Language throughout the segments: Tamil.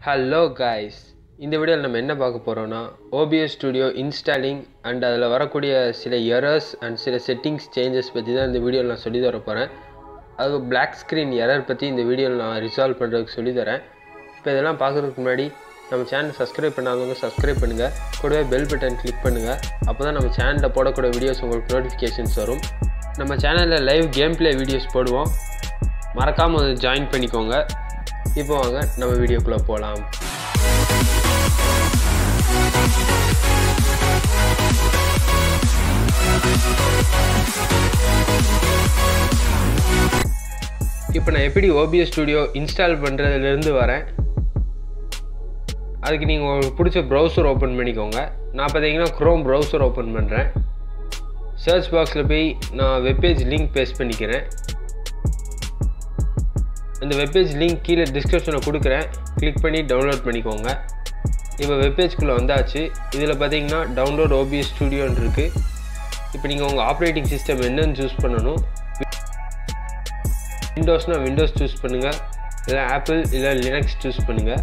ஹலோ காய்ஸ் இந்த வீடியோவில் நம்ம என்ன பார்க்க போகிறோன்னா ஓபிஎஸ் ஸ்டுடியோ இன்ஸ்டாலிங் அண்ட் அதில் வரக்கூடிய சில எரர்ஸ் அண்ட் சில செட்டிங்ஸ் சேஞ்சஸ் பற்றி தான் இந்த வீடியோவில் நான் சொல்லி தர போகிறேன் அது பிளாக் ஸ்க்ரீன் எரர் பற்றி இந்த வீடியோவில் நான் ரிசால்வ் பண்ணுறதுக்கு சொல்லி தரேன் இப்போ இதெல்லாம் பார்க்குறதுக்கு முன்னாடி நம்ம சேனல் சப்ஸ்கிரைப் பண்ணாதவங்க சப்ஸ்கிரைப் பண்ணுங்கள் கூடவே பெல் பட்டன் கிளிக் பண்ணுங்கள் அப்போ தான் நம்ம சேனலில் போடக்கூடிய வீடியோஸ் உங்களுக்கு நோட்டிஃபிகேஷன்ஸ் வரும் நம்ம சேனலில் லைவ் கேம் ப்ளே வீடியோஸ் போடுவோம் மறக்காமல் வந்து ஜாயின் பண்ணிக்கோங்க இப்போ வாங்க நம்ம வீடியோக்குள்ளே போகலாம் இப்போ நான் எப்படி ஓபிஎஸ் ஸ்டுடியோ இன்ஸ்டால் பண்ணுறதுலேருந்து வரேன் அதுக்கு நீங்கள் உங்களுக்கு பிடிச்ச ப்ரௌசர் ஓப்பன் பண்ணிக்கோங்க நான் பார்த்தீங்கன்னா க்ரோம் ப்ரௌசர் ஓப்பன் பண்ணுறேன் சர்ச் பாக்ஸில் போய் நான் வெப்பேஜ் லிங்க் பேஸ்ட் பண்ணிக்கிறேன் இந்த வெப்பேஜ் லிங்க் கீழே டிஸ்கிரிப்ஷனில் கொடுக்குறேன் கிளிக் பண்ணி டவுன்லோட் பண்ணிக்கோங்க இப்போ வெப்பேஜ்குள்ளே வந்தாச்சு இதில் பார்த்தீங்கன்னா டவுன்லோட் ஓபிஎஸ் ஸ்டுடியோன்னு இருக்குது இப்போ நீங்கள் உங்கள் ஆப்ரேட்டிங் சிஸ்டம் என்னன்னு சூஸ் பண்ணணும் விண்டோஸ்னால் விண்டோஸ் சூஸ் பண்ணுங்கள் இல்லை ஆப்பிள் இல்லை லினக்ஸ் சூஸ் பண்ணுங்கள்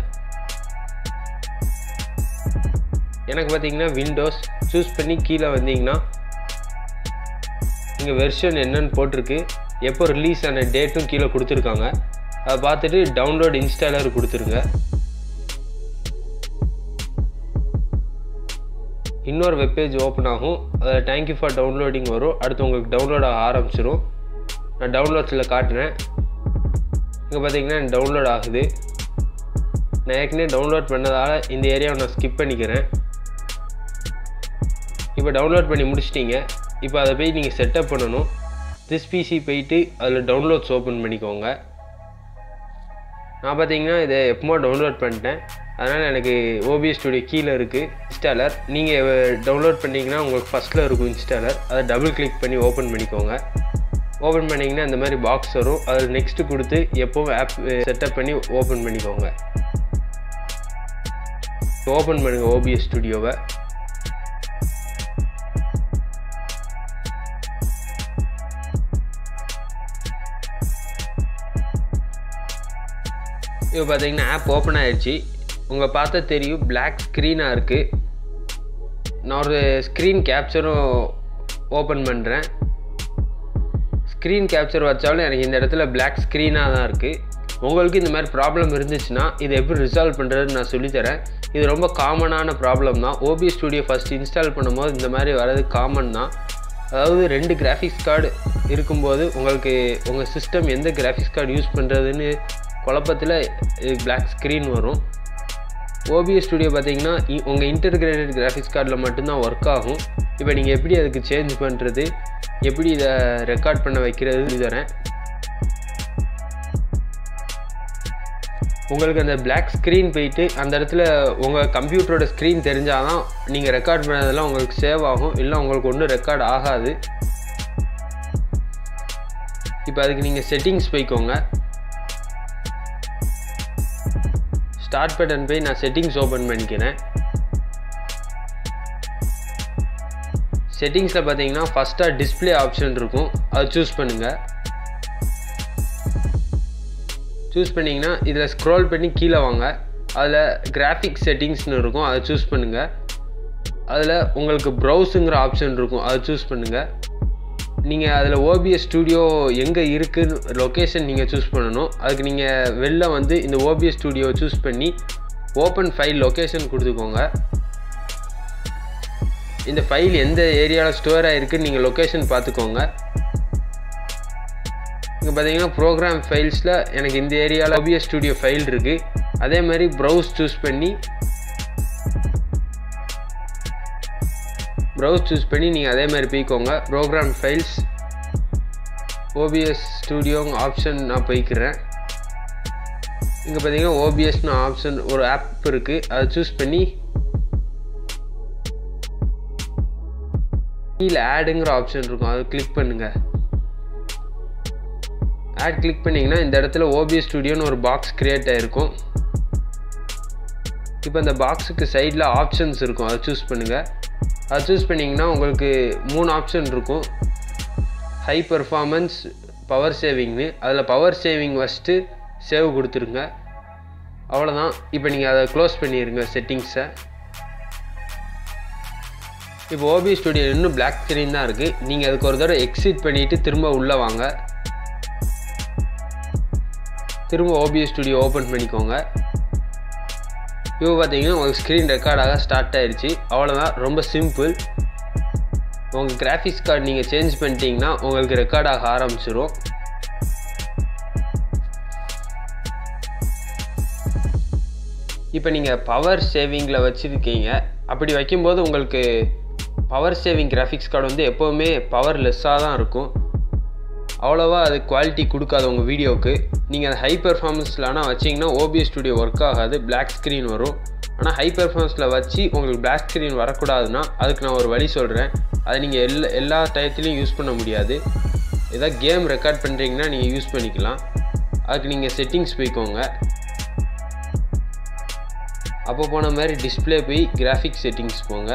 எனக்கு பார்த்தீங்கன்னா விண்டோஸ் சூஸ் பண்ணி கீழே வந்தீங்கன்னா இங்கே வெர்ஷன் என்னன்னு போட்டிருக்கு எப்போ ரிலீஸ் ஆன டேட்டும் கீழே கொடுத்துருக்காங்க அதை பார்த்துட்டு டவுன்லோட் இன்ஸ்டாலர் கொடுத்துருங்க இன்னொரு வெப்பேஜ் ஓப்பன் ஆகும் அதில் தேங்க்யூ ஃபார் டவுன்லோடிங் வரும் அடுத்து உங்களுக்கு டவுன்லோட் ஆக ஆரம்பிச்சிடும் நான் டவுன்லோட்ஸில் காட்டினேன் இங்கே பார்த்தீங்கன்னா டவுன்லோட் ஆகுது நான் ஏற்கனவே டவுன்லோட் பண்ணதால் இந்த ஏரியாவை நான் ஸ்கிப் பண்ணிக்கிறேன் இப்போ டவுன்லோட் பண்ணி முடிச்சிட்டிங்க இப்போ அதை போய் நீங்கள் செட்டப் பண்ணணும் திஸ் பிசி போயிட்டு அதில் டவுன்லோட்ஸ் ஓப்பன் பண்ணிக்கோங்க நான் பார்த்தீங்கன்னா இதை எப்போ டவுன்லோட் பண்ணிட்டேன் அதனால் எனக்கு ஓபிஎஸ் ஸ்டுடியோ கீழே இருக்குது இன்ஸ்டாலர் நீங்கள் டவுன்லோட் பண்ணிங்கன்னா உங்களுக்கு ஃபஸ்ட்டில் இருக்கும் இன்ஸ்டாலர் அதை டபுள் கிளிக் பண்ணி ஓப்பன் பண்ணிக்கோங்க ஓப்பன் பண்ணிங்கன்னா இந்த மாதிரி பாக்ஸ் வரும் அதில் நெக்ஸ்ட்டு கொடுத்து எப்போவும் ஆப் செட்டப் பண்ணி ஓப்பன் பண்ணிக்கோங்க ஓப்பன் பண்ணுங்கள் ஓபிஎஸ் ஸ்டுடியோவை இப்போ பார்த்தீங்கன்னா ஆப் ஓப்பன் ஆயிடுச்சு உங்கள் பார்த்தா தெரியும் பிளாக் ஸ்க்ரீனாக இருக்குது நான் ஒரு ஸ்க்ரீன் கேப்சரும் ஓப்பன் பண்ணுறேன் ஸ்க்ரீன் கேப்சர் வச்சாலும் எனக்கு இந்த இடத்துல பிளாக் ஸ்க்ரீனாக தான் இருக்குது உங்களுக்கு இந்த மாதிரி ப்ராப்ளம் இருந்துச்சுன்னா இதை எப்படி ரிசால்வ் பண்ணுறதுன்னு நான் சொல்லித்தரேன் இது ரொம்ப காமனான ப்ராப்ளம் தான் ஓபி ஸ்டுடியோ ஃபஸ்ட் இன்ஸ்டால் பண்ணும்போது இந்த மாதிரி வர்றது காமன் தான் அதாவது ரெண்டு கிராஃபிக்ஸ் கார்டு இருக்கும்போது உங்களுக்கு உங்கள் சிஸ்டம் எந்த கிராஃபிக்ஸ் கார்டு யூஸ் பண்ணுறதுன்னு குழப்பத்தில் பிளாக் ஸ்க்ரீன் வரும் ஓபிஎஸ் ஸ்டுடியோ பார்த்தீங்கன்னா உங்கள் இன்டர்கிரேட்டட் கிராஃபிக்ஸ் கார்டில் மட்டும்தான் ஒர்க் ஆகும் இப்போ நீங்கள் எப்படி அதுக்கு சேஞ்ச் பண்ணுறது எப்படி இதை ரெக்கார்ட் பண்ண வைக்கிறது தரேன் உங்களுக்கு அந்த பிளாக் ஸ்க்ரீன் போயிட்டு அந்த இடத்துல உங்கள் கம்ப்யூட்டரோட ஸ்க்ரீன் தெரிஞ்சால் தான் நீங்கள் ரெக்கார்ட் பண்ணதெல்லாம் உங்களுக்கு சேவ் ஆகும் இல்லை உங்களுக்கு ஒன்றும் ரெக்கார்ட் ஆகாது இப்போ அதுக்கு நீங்கள் செட்டிங்ஸ் போய்க்கோங்க ஸ்டார்ட் பட்டன் போய் நான் செட்டிங்ஸ் ஓப்பன் பண்ணிக்கிறேன் செட்டிங்ஸில் பார்த்தீங்கன்னா ஃபஸ்ட்டாக டிஸ்பிளே ஆப்ஷன் இருக்கும் அதை சூஸ் பண்ணுங்கள் சூஸ் பண்ணிங்கன்னா இதில் ஸ்க்ரோல் பண்ணி கீழே வாங்க அதில் கிராஃபிக் செட்டிங்ஸ்னு இருக்கும் அதை சூஸ் பண்ணுங்கள் அதில் உங்களுக்கு ப்ரௌஸுங்கிற ஆப்ஷன் இருக்கும் அதை சூஸ் பண்ணுங்கள் நீங்கள் அதில் ஓபிஎஸ் ஸ்டுடியோ எங்கே இருக்குன்னு லொக்கேஷன் நீங்கள் சூஸ் பண்ணணும் அதுக்கு நீங்கள் வெளில வந்து இந்த ஓபிஎஸ் ஸ்டுடியோ சூஸ் பண்ணி ஓப்பன் ஃபைல் லொக்கேஷன் கொடுத்துக்கோங்க இந்த ஃபைல் எந்த ஏரியாவில் ஸ்டோர் ஆகிருக்குன்னு நீங்கள் லொக்கேஷன் பார்த்துக்கோங்க இங்கே பார்த்தீங்கன்னா ப்ரோக்ராம் ஃபைல்ஸில் எனக்கு இந்த ஏரியாவில் ஓபிஎஸ் ஸ்டுடியோ ஃபைல் இருக்குது அதே மாதிரி ப்ரௌஸ் சூஸ் பண்ணி ப்ரௌஸ் சூஸ் பண்ணி நீங்கள் அதே மாதிரி போய்க்கோங்க program files OBS studio option நான் போய்க்கிறேன் இங்கே பார்த்தீங்கன்னா ஓபிஎஸ்னு ஆப்ஷன் ஒரு ஆப் இருக்குது அதை சூஸ் பண்ணி கீழே ஆடுங்கிற ஆப்ஷன் இருக்கும் அதை கிளிக் பண்ணுங்கள் ஆட் கிளிக் பண்ணிங்கன்னா இந்த இடத்துல ஓபிஎஸ் ஸ்டுடியோன்னு ஒரு பாக்ஸ் க்ரியேட் ஆகிருக்கும் இப்போ இந்த பாக்ஸுக்கு சைடில் ஆப்ஷன்ஸ் இருக்கும் அதை சூஸ் பண்ணுங்கள் அதை சூஸ் பண்ணிங்கன்னா உங்களுக்கு மூணு ஆப்ஷன் இருக்கும் ஹை பர்ஃபார்மன்ஸ் பவர் சேவிங்னு அதில் பவர் சேவிங் ஃபஸ்ட்டு சேவ் கொடுத்துருங்க அவ்வளோதான் இப்போ நீங்கள் அதை க்ளோஸ் பண்ணிடுங்க செட்டிங்ஸை இப்போ ஓபி ஸ்டுடியோ இன்னும் பிளாக் ஸ்க்ரீன் தான் இருக்குது நீங்கள் அதுக்கு ஒரு தடவை எக்ஸிட் பண்ணிவிட்டு திரும்ப உள்ளே வாங்க திரும்ப ஓபிஎஸ் ஸ்டுடியோ ஓப்பன் பண்ணிக்கோங்க இப்போ பார்த்தீங்கன்னா உங்களுக்கு ஸ்க்ரீன் ரெக்கார்டாக ஸ்டார்ட் ஆயிடுச்சு அவ்வளோதான் ரொம்ப சிம்பிள் உங்கள் கிராஃபிக்ஸ் கார்டு நீங்கள் சேஞ்ச் பண்ணிட்டீங்கன்னா உங்களுக்கு ரெக்கார்ட் ஆக ஆரம்பிச்சிரும் இப்போ நீங்கள் பவர் சேவிங்கில் வச்சுருக்கீங்க அப்படி வைக்கும்போது உங்களுக்கு பவர் சேவிங் கிராஃபிக்ஸ் கார்டு வந்து எப்போவுமே பவர் லெஸ்ஸாக தான் இருக்கும் அவ்வளோவா அது குவாலிட்டி கொடுக்காது உங்கள் வீடியோவுக்கு நீங்கள் அது ஹை பெர்ஃபார்மன்ஸில் ஆனால் வச்சிங்கன்னா ஓபிஎஸ் ஸ்டுடியோ ஒர்க் ஆகாது பிளாக் ஸ்க்ரீன் வரும் ஆனால் ஹை பெர்ஃபார்மன்ஸில் வச்சு உங்களுக்கு பிளாக் ஸ்க்ரீன் வரக்கூடாதுன்னா அதுக்கு நான் ஒரு வழி சொல்கிறேன் அதை நீங்கள் எல்லா எல்லா டயத்துலையும் யூஸ் பண்ண முடியாது ஏதாவது கேம் ரெக்கார்ட் பண்ணுறீங்கன்னா நீங்கள் யூஸ் பண்ணிக்கலாம் அதுக்கு நீங்கள் செட்டிங்ஸ் போய்க்கோங்க அப்போ போன மாதிரி டிஸ்பிளே போய் கிராஃபிக்ஸ் செட்டிங்ஸ் போங்க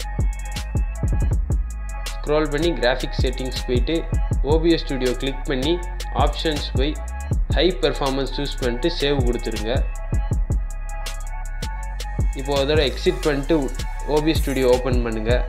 ஸ்க்ரோல் பண்ணி கிராஃபிக்ஸ் செட்டிங்ஸ் போயிட்டு ஓபிஎஸ் ஸ்டுடியோ கிளிக் பண்ணி ஆப்ஷன்ஸ் போய் ஹை பெர்ஃபார்மன்ஸ் சூஸ் பண்ணிட்டு சேவ் கொடுத்துருங்க இப்போ ஒரு தடவை எக்ஸிட் பண்ணிட்டு ஓபிஎஸ் ஸ்டுடியோ ஓப்பன் பண்ணுங்கள்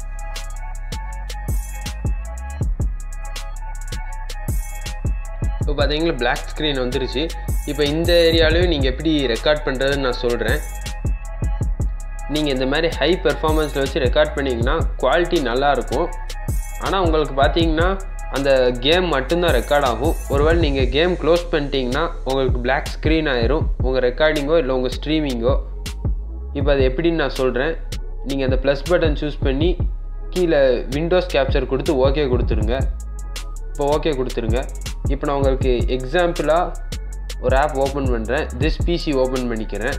இப்போ பார்த்தீங்கன்னா பிளாக் ஸ்க்ரீன் வந்துருச்சு இப்போ இந்த ஏரியாலையும் நீங்கள் எப்படி ரெக்கார்ட் பண்ணுறதுன்னு நான் சொல்கிறேன் நீங்கள் இந்த மாதிரி ஹை பெர்ஃபார்மன்ஸில் வச்சு ரெக்கார்ட் பண்ணிங்கன்னா குவாலிட்டி நல்லாயிருக்கும் ஆனால் உங்களுக்கு பார்த்தீங்கன்னா அந்த கேம் மட்டும்தான் ரெக்கார்ட் ஆகும் ஒருவேளை நீங்கள் கேம் க்ளோஸ் பண்ணிட்டீங்கன்னா உங்களுக்கு பிளாக் ஸ்க்ரீன் ஆயிரும் உங்கள் ரெக்கார்டிங்கோ இல்லை உங்கள் ஸ்ட்ரீமிங்கோ இப்போ அது எப்படின்னு நான் சொல்கிறேன் நீங்கள் அந்த ப்ளஸ் பட்டன் சூஸ் பண்ணி கீழே விண்டோஸ் கேப்சர் கொடுத்து ஓகே கொடுத்துருங்க இப்போ ஓகே கொடுத்துருங்க இப்போ நான் உங்களுக்கு எக்ஸாம்பிளாக ஒரு ஆப் ஓப்பன் பண்ணுறேன் திஸ் பிசி ஓப்பன் பண்ணிக்கிறேன்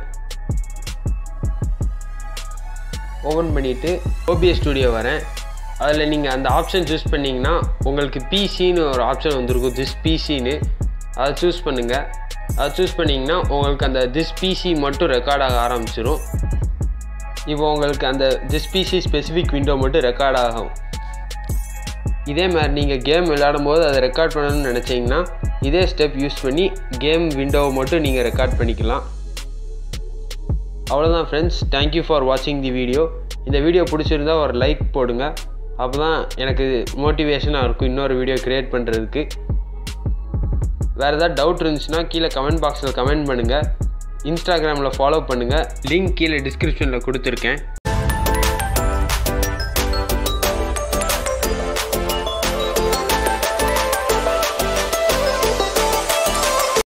ஓப்பன் பண்ணிவிட்டு ஓபிஎஸ் ஸ்டுடியோ வரேன் அதில் நீங்கள் அந்த ஆப்ஷன் சூஸ் பண்ணிங்கன்னா உங்களுக்கு பிசின்னு ஒரு ஆப்ஷன் வந்திருக்கும் திஸ் பிசின்னு அதை சூஸ் பண்ணுங்கள் அதை சூஸ் பண்ணிங்கன்னா உங்களுக்கு அந்த திஸ் பிசி மட்டும் ரெக்கார்ட் ஆக ஆரம்பிச்சிடும் இப்போ உங்களுக்கு அந்த திஸ் பிசி ஸ்பெசிஃபிக் விண்டோ மட்டும் ரெக்கார்ட் ஆகும் இதே மாதிரி நீங்கள் கேம் விளையாடும் போது அதை ரெக்கார்ட் பண்ணணும்னு நினச்சிங்கன்னா இதே ஸ்டெப் யூஸ் பண்ணி கேம் விண்டோவை மட்டும் நீங்கள் ரெக்கார்ட் பண்ணிக்கலாம் அவ்வளோதான் ஃப்ரெண்ட்ஸ் தேங்க்யூ ஃபார் வாட்சிங் தி வீடியோ இந்த வீடியோ பிடிச்சிருந்தா ஒரு லைக் போடுங்க அப்போ தான் எனக்கு மோட்டிவேஷனாக இருக்கும் இன்னொரு வீடியோ க்ரியேட் பண்ணுறதுக்கு வேறு ஏதாவது டவுட் இருந்துச்சுன்னா கீழே கமெண்ட் பாக்ஸில் கமெண்ட் பண்ணுங்கள் இன்ஸ்டாகிராமில் ஃபாலோ பண்ணுங்கள் லிங்க் கீழே டிஸ்கிரிப்ஷனில் கொடுத்துருக்கேன்